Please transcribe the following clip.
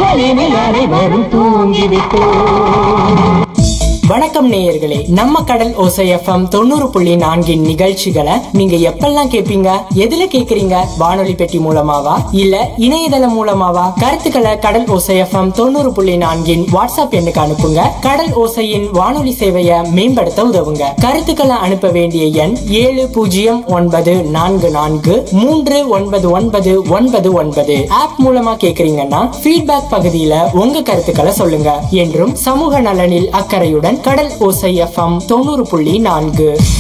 முதலில் அனைவரும் தூங்கிவிட்டோம் வணக்கம் நேயர்களே நம்ம கடல் ஓசை எஃப்எம் தொண்ணூறு புள்ளி நான்கின் நிகழ்ச்சிகளை நீங்க எப்பெல்லாம் கேட்பீங்க எதுல கேக்குறீங்க வானொலி பெட்டி மூலமாவா இல்ல இணையதளம் மூலமாவா கருத்துக்களை கடல் ஓசை எஃப்எம் தொண்ணூறு புள்ளி நான்கின் வாட்ஸ்அப் எண்ணுக்கு அனுப்புங்க கடல் ஓசையின் வானொலி சேவையை மேம்படுத்த உதவுங்க கருத்துக்களை அனுப்ப வேண்டிய எண் ஏழு பூஜ்ஜியம் ஒன்பது நான்கு நான்கு மூன்று ஒன்பது ஒன்பது ஒன்பது ஒன்பது ஆப் மூலமா கேக்குறீங்கன்னா ஃபீட்பேக் பகுதியில உங்க கருத்துக்களை சொல்லுங்க என்றும் சமூக நலனில் அக்கறையுடன் கடல் ஓசை எஃப்எம் தொண்ணூறு புள்ளி நான்கு